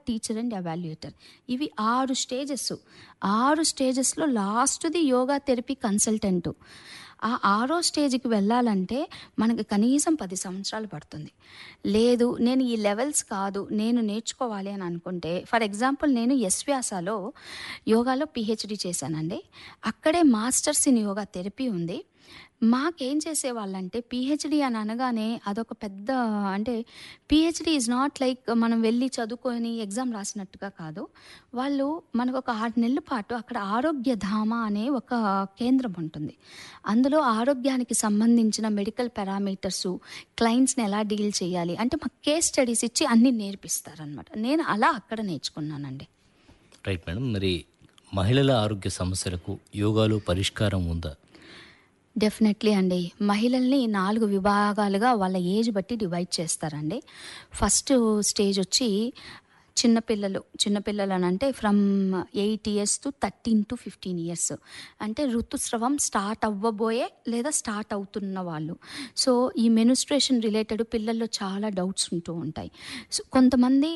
Teacher and evaluator ఇవి ఆరు stages ఆరు స్టేజెస్లో లాస్ట్ది యోగా థెరపీ కన్సల్టెంట్ ఆ ఆరో స్టేజ్కి వెళ్ళాలంటే మనకి కనీసం పది సంవత్సరాలు పడుతుంది లేదు నేను ఈ లెవెల్స్ కాదు నేను నేర్చుకోవాలి అని అనుకుంటే ఫర్ ఎగ్జాంపుల్ నేను ఎస్ వ్యాసాలో యోగాలో పిహెచ్డి చేశానండి అక్కడే మాస్టర్స్ ఇన్ యోగా థెరపీ ఉంది మాకేం చేసేవాళ్ళంటే పిహెచ్డి అని అనగానే అదొక పెద్ద అంటే పిహెచ్డి ఈజ్ నాట్ లైక్ మనం వెళ్ళి చదువుకొని ఎగ్జామ్ రాసినట్టుగా కాదు వాళ్ళు మనకు ఒక ఆరు నెలల పాటు అక్కడ ఆరోగ్య ధామ అనే ఒక కేంద్రం ఉంటుంది అందులో ఆరోగ్యానికి సంబంధించిన మెడికల్ పారామీటర్స్ క్లయింట్స్ని ఎలా డీల్ చేయాలి అంటే మాకు కేస్ స్టడీస్ ఇచ్చి అన్నీ నేర్పిస్తారనమాట నేను అలా అక్కడ నేర్చుకున్నానండి రైట్ మేడం మరి మహిళల ఆరోగ్య సమస్యలకు యోగాలో పరిష్కారం ఉందా డెఫినెట్లీ అండి మహిళల్ని నాలుగు విభాగాలుగా వాళ్ళ ఏజ్ బట్టి డివైడ్ చేస్తారండి ఫస్ట్ స్టేజ్ వచ్చి చిన్నపిల్లలు చిన్నపిల్లలు అని అంటే from eight years to thirteen to fifteen years అంటే ఋతుస్రవం స్టార్ట్ అవ్వబోయే లేదా స్టార్ట్ అవుతున్న వాళ్ళు సో ఈ మెనుస్ట్రేషన్ రిలేటెడ్ పిల్లల్లో చాలా డౌట్స్ ఉంటూ ఉంటాయి సో కొంతమంది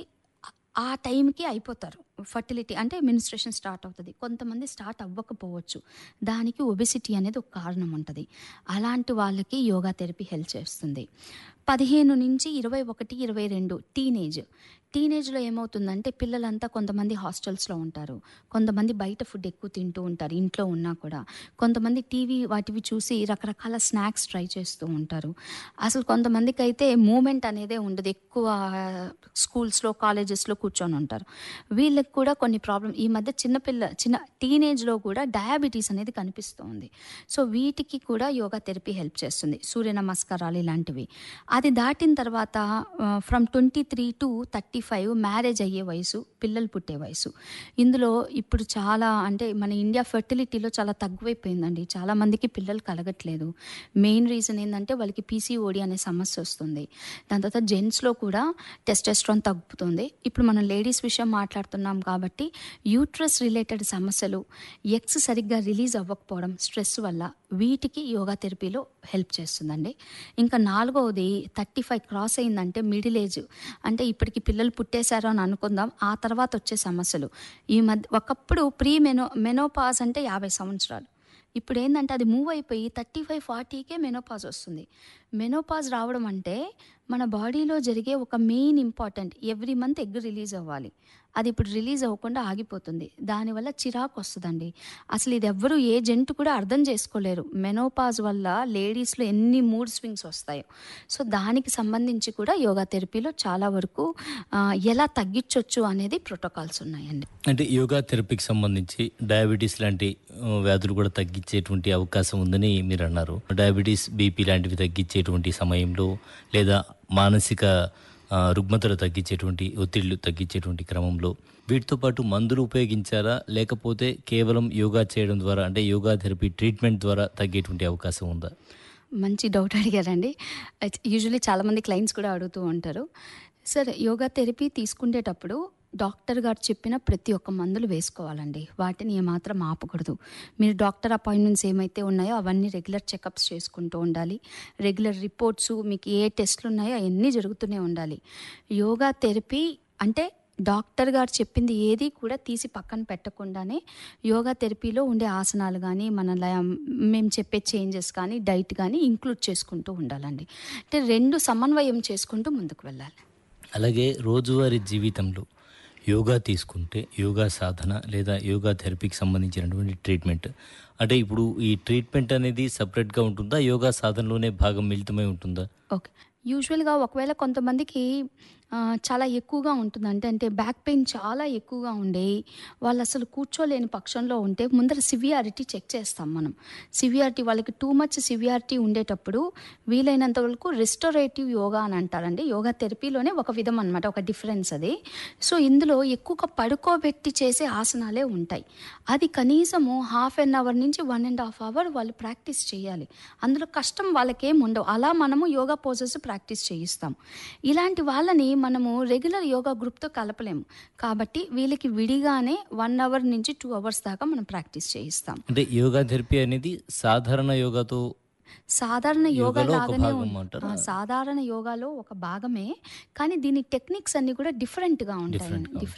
ఆ టైంకి అయిపోతారు ఫర్టిలిటీ అంటే మినిస్ట్రేషన్ స్టార్ట్ అవుతుంది కొంతమంది స్టార్ట్ అవ్వకపోవచ్చు దానికి ఒబెసిటీ అనేది ఒక కారణం ఉంటుంది అలాంటి వాళ్ళకి యోగా థెరపీ హెల్ప్ చేస్తుంది పదిహేను నుంచి ఇరవై ఒకటి ఇరవై రెండు టీనేజ్ టీనేజ్లో ఏమవుతుందంటే పిల్లలంతా కొంతమంది హాస్టల్స్లో ఉంటారు కొంతమంది బయట ఫుడ్ ఎక్కువ తింటూ ఉంటారు ఇంట్లో ఉన్నా కూడా కొంతమంది టీవీ వాటివి చూసి రకరకాల స్నాక్స్ ట్రై చేస్తూ ఉంటారు అసలు కొంతమందికి అయితే మూమెంట్ అనేదే ఉండదు ఎక్కువ స్కూల్స్లో కాలేజెస్లో కూర్చొని ఉంటారు వీళ్ళకి కూడా కొన్ని ప్రాబ్లమ్ ఈ మధ్య చిన్నపిల్ల చిన్న టీనేజ్లో కూడా డయాబెటీస్ అనేది కనిపిస్తుంది సో వీటికి కూడా యోగా థెరపీ హెల్ప్ చేస్తుంది సూర్య నమస్కారాలు ఇలాంటివి అది దాటిన తర్వాత from twenty three to thirty five marriage అయ్యే వయసు పిల్లలు పుట్టే వయసు ఇందులో ఇప్పుడు చాలా అంటే మన ఇండియా ఫెర్టిలిటీలో చాలా తక్కువైపోయిందండి చాలా మందికి పిల్లలు కలగట్లేదు మెయిన్ రీజన్ ఏంటంటే వాళ్ళకి పీసీఓడి అనే సమస్య వస్తుంది దాని తర్వాత జెంట్స్లో కూడా టెస్టెస్ట్రాన్ తగ్గుతుంది ఇప్పుడు మనం లేడీస్ విషయం మాట్లాడుతున్నాం కాబట్టి యూట్రస్ రిలేటెడ్ సమస్యలు ఎగ్స్ సరిగ్గా రిలీజ్ అవ్వకపోవడం స్ట్రెస్ వల్ల వీటికి యోగా థెరపీలో హెల్ప్ చేస్తుందండి ఇంకా నాలుగవది థర్టీ ఫైవ్ క్రాస్ అయిందంటే మిడిల్ ఏజ్ అంటే ఇప్పటికి పిల్లలు పుట్టేశారు అని అనుకుందాం ఆ తర్వాత వచ్చే సమస్యలు ఈ మధ్య ఒకప్పుడు ప్రీ మెనో మెనోపాజ్ అంటే యాభై సంవత్సరాలు ఇప్పుడు ఏంటంటే అది మూవ్ అయిపోయి థర్టీ ఫైవ్ ఫార్టీకే మెనోపాజ్ వస్తుంది మెనోపాజ్ రావడం అంటే మన బాడీలో జరిగే ఒక main important every month egg release అవ్వాలి అది ఇప్పుడు రిలీజ్ అవ్వకుండా ఆగిపోతుంది దానివల్ల చిరాకు వస్తుందండి అసలు ఇది ఎవ్వరూ ఏ జంటు కూడా అర్థం చేసుకోలేరు మెనోపాజ్ వల్ల లేడీస్లో ఎన్ని మూడ్ స్వింగ్స్ వస్తాయో సో దానికి సంబంధించి కూడా యోగా థెరపీలో చాలా వరకు ఆ, ఎలా తగ్గించవచ్చు అనేది ప్రోటోకాల్స్ ఉన్నాయండి అంటే యోగా థెరపీకి సంబంధించి డయాబెటీస్ లాంటి ఆ, వ్యాధులు కూడా తగ్గించేటువంటి అవకాశం ఉందని మీరు అన్నారు డయాబెటీస్ బీపీ లాంటివి తగ్గించేటువంటి సమయంలో లేదా మానసిక ఆ, రుగ్మతలు తగ్గించేటువంటి ఒత్తిళ్లు తగ్గించేటువంటి క్రమంలో వీటితో పాటు మందులు ఉపయోగించారా లేకపోతే కేవలం యోగా చేయడం ద్వారా అంటే యోగా థెరపీ ట్రీట్మెంట్ ద్వారా తగ్గేటువంటి అవకాశం ఉందా మంచి డౌట్ అడిగారండి యూజువలీ చాలామంది క్లయింట్స్ కూడా అడుగుతూ ఉంటారు సార్ యోగా థెరపీ తీసుకునేటప్పుడు డాక్టర్ గారు చెప్పిన ప్రతి ఒక్క మందులు వేసుకోవాలండి వాటిని ఏమాత్రం ఆపకూడదు మీరు డాక్టర్ అపాయింట్మెంట్స్ ఏమైతే ఉన్నాయో అవన్నీ రెగ్యులర్ చెకప్స్ చేసుకుంటూ ఉండాలి రెగ్యులర్ రిపోర్ట్స్ మీకు ఏ టెస్ట్లు ఉన్నాయో అవన్నీ జరుగుతూనే ఉండాలి యోగా థెరపీ అంటే డాక్టర్ గారు చెప్పింది ఏది కూడా తీసి పక్కన పెట్టకుండానే యోగా థెరపీలో ఉండే ఆసనాలు కానీ మన లయ- మేము చెప్పే చేంజెస్ కానీ డైట్ కానీ ఇంక్లూడ్ చేసుకుంటూ ఉండాలండి అంటే రెండు సమన్వయం చేసుకుంటూ ముందుకు వెళ్ళాలి అలాగే రోజువారీ జీవితంలో యోగా తీసుకుంటే యోగా సాధన లేదా యోగా థెరపీకి సంబంధించినటువంటి ట్రీట్మెంట్ అంటే ఇప్పుడు ఈ ట్రీట్మెంట్ అనేది సపరేట్గా ఉంటుందా యోగా సాధనలోనే భాగం మిళితమై ఉంటుందా ఓకే యూజువల్గా ఒకవేళ కొంతమందికి ఆ, చాలా ఎక్కువగా ఉంటుంది అంటే అంటే బ్యాక్ పెయిన్ చాలా ఎక్కువగా ఉండే వాళ్ళు అసలు కూర్చోలేని పక్షంలో ఉంటే ముందర సివియారిటీ చెక్ చేస్తాం మనం సివియారిటీ వాళ్ళకి టూ మచ్ సివియారిటీ ఉండేటప్పుడు వీలైనంత వరకు రెస్టోరేటివ్ యోగా అని అంటారండి యోగా థెరపీలోనే ఒక విధం అనమాట ఒక డిఫరెన్స్ అది సో ఇందులో ఎక్కువగా పడుకోబెట్టి చేసే ఆసనాలే ఉంటాయి అది కనీసము హాఫ్ అన్ అవర్ నుంచి వన్ అండ్ హాఫ్ అవర్ వాళ్ళు ప్రాక్టీస్ చేయాలి అందులో కష్టం వాళ్ళకేం ఉండవు అలా మనము యోగా పోజెస్ ప్రాక్టీస్ చేయిస్తాం ఇలాంటి వాళ్ళని మనము రెగ్యులర్ యోగా గ్రూప్తో కలపలేము కాబట్టి వీళ్ళకి విడిగానే వన్ అవర్ నుంచి టూ అవర్స్ దాకా మనం ప్రాక్టీస్ చేయిస్తాం అంటే యోగా థెరపీ అనేది సాధారణ యోగాతో సాధారణ యోగా యోగాలో ఒక లాగానే భాగం ఉం- అంటారా? ఆ, సాధారణ యోగాలో ఒక భాగమే కానీ దీని టెక్నిక్స్ అన్ని కూడా డిఫరెంట్గా ఉంటాయి Different గా డిఫరెంట్